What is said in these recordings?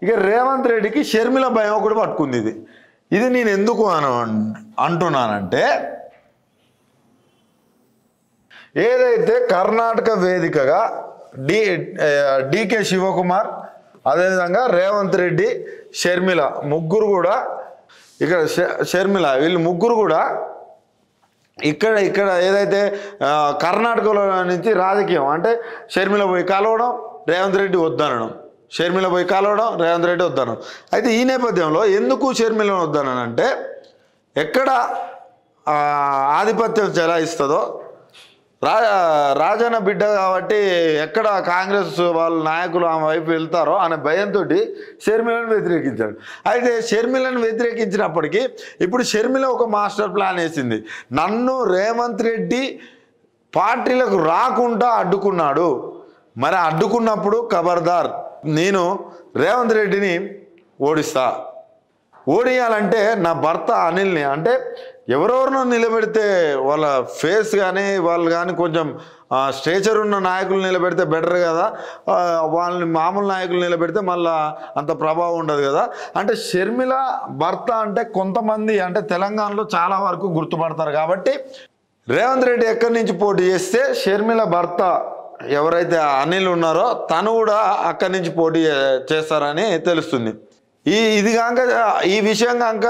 ఇక రేవంత్ రెడ్డికి షర్మిల భయం ఒకటి పట్టుకుంది ఇది ఇది నేను ఎందుకు అను అంటున్నానంటే ఏదైతే కర్ణాటక వేదికగా డి డికే శివకుమార్ అదేవిధంగా రేవంత్ రెడ్డి షర్మిల ముగ్గురు కూడా ఇక్కడ ష- షర్మిల వీళ్ళు ముగ్గురు కూడా ఇక్కడ ఇక్కడ ఏదైతే ఆ, కర్ణాటకలో నుంచి రాజకీయం అంటే షర్మిల పోయి కలవడం రేవంత్ రెడ్డి వద్దనడం షర్మిల పోయి కలవడం రేవంత్ రెడ్డి వద్దనడం అయితే ఈ నేపథ్యంలో ఎందుకు షర్మిలను వద్దనంటే ఎక్కడ ఆ, ఆధిపత్యం చెలాయిస్తుందో రా రాజన్న బిడ్డ కాబట్టి ఎక్కడ కాంగ్రెస్ వాళ్ళ నాయకులు ఆమె వైపు వెళ్తారో అనే భయంతో షర్మిలను వ్యతిరేకించాడు అయితే షర్మిలను వ్యతిరేకించినప్పటికీ ఇప్పుడు షర్మిల ఒక మాస్టర్ ప్లాన్ వేసింది నన్ను రేవంత్ రెడ్డి పార్టీలకు రాకుండా అడ్డుకున్నాడు మరి అడ్డుకున్నప్పుడు ఖబర్దార్ నేను రేవంత్ రెడ్డిని ఓడిస్తా ఓడియాలంటే నా భర్త అనిల్ని అంటే ఎవరెవరినో నిలబెడితే వాళ్ళ ఫేస్ కానీ వాళ్ళు కానీ కొంచెం స్టేచర్ ఉన్న నాయకులు నిలబెడితే బెటర్ కదా ఆ, వాళ్ళని మామూలు నాయకులు నిలబెడితే మళ్ళా అంత ప్రభావం ఉండదు కదా అంటే షర్మిల భర్త అంటే కొంతమంది అంటే తెలంగాణలో చాలా వరకు గుర్తుపడతారు కాబట్టి రేవంత్ రెడ్డి ఎక్కడి నుంచి పోటీ చేస్తే షర్మిల భర్త ఎవరైతే అనిల్ ఉన్నారో తను కూడా అక్కడి నుంచి పోటీ చే- చేస్తారని తెలుస్తుంది ఈ ఇది కాక ఈ విషయం కాక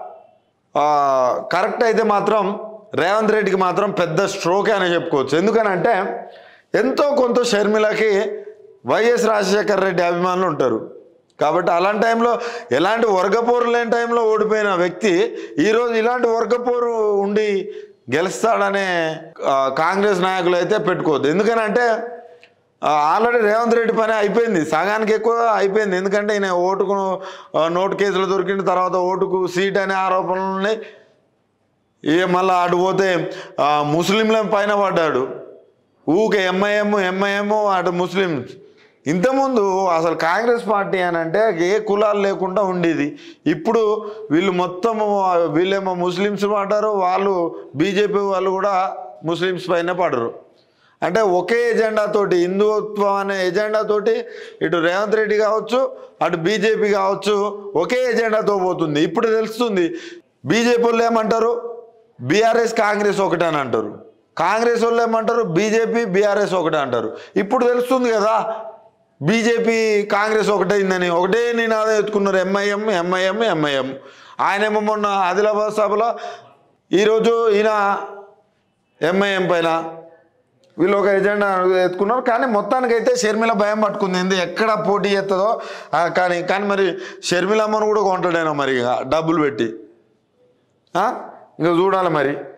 కరెక్ట్ అయితే మాత్రం రేవంత్ రెడ్డికి మాత్రం పెద్ద స్ట్రోకే అని చెప్పుకోవచ్చు ఎందుకనంటే ఎంతో కొంత షర్మిలకి వైఎస్ రాజశేఖర్ రెడ్డి అభిమానులు ఉంటారు కాబట్టి అలాంటి టైంలో ఎలాంటి వర్గపోరు లేని టైంలో ఓడిపోయిన వ్యక్తి ఈరోజు ఇలాంటి వర్గపోరు ఉండి గెలుస్తాడనే ఆ, కాంగ్రెస్ నాయకులు అయితే పెట్టుకోవద్దు ఎందుకనంటే ఆల్రెడీ రేవంత్ రెడ్డి పని అయిపోయింది సగానికి ఎక్కువ అయిపోయింది ఎందుకంటే ఈయన ఓటుకు ఆ, నోటు కేసులు దొరికిన తర్వాత ఓటుకు సీట్ అనే ఆరోపణలు ఉన్నాయి ఇక మళ్ళీ అటు పోతే ఆ, ముస్లింల పైన పడ్డాడు ఊకే ఎంఐఎం ఎంఐఎం అటు ముస్లిమ్స్ ఇంతకుముందు అసలు కాంగ్రెస్ పార్టీ అని అంటే ఏ కులాలు లేకుండా ఉండేది ఇప్పుడు వీళ్ళు మొత్తము వీళ్ళేమో ముస్లిమ్స్ పడ్డారు వాళ్ళు బీజేపీ వాళ్ళు కూడా ముస్లిమ్స్ పైన పడరు అంటే ఒకే ఎజెండా తోటి హిందుత్వం అనే ఎజెండా తోటి ఇటు రేవంత్ రెడ్డి కావచ్చు అటు బీజేపీ కావచ్చు ఒకే ఎజెండాతో పోతుంది ఇప్పుడు తెలుస్తుంది బీజేపీ వాళ్ళు ఏమంటారు బీఆర్ఎస్ కాంగ్రెస్ ఒకటే అని అంటారు కాంగ్రెస్ వాళ్ళు ఏమంటారు బీజేపీ బీఆర్ఎస్ ఒకటే అంటారు ఇప్పుడు తెలుస్తుంది కదా బీజేపీ కాంగ్రెస్ ఒకటైందని ఒకటే నినాదం ఎత్తుకున్నారు ఎంఐఎం ఎంఐఎం ఎంఐఎం ఆయనేమో మొన్న ఆదిలాబాద్ సభలో ఈరోజు ఈయన ఎంఐఎం పైన వీళ్ళు ఒక ఎజెండా ఎత్తుకున్నారు కానీ మొత్తానికైతే షర్మిల భయం పట్టుకుంది ఏంది ఎక్కడ పోటీ చేస్తుందో ఆ, కానీ కానీ మరి షర్మిలమ్మను కూడా కొంటాడేనో మరి ఇక డబ్బులు పెట్టి ఆ? ఇంకా చూడాలి మరి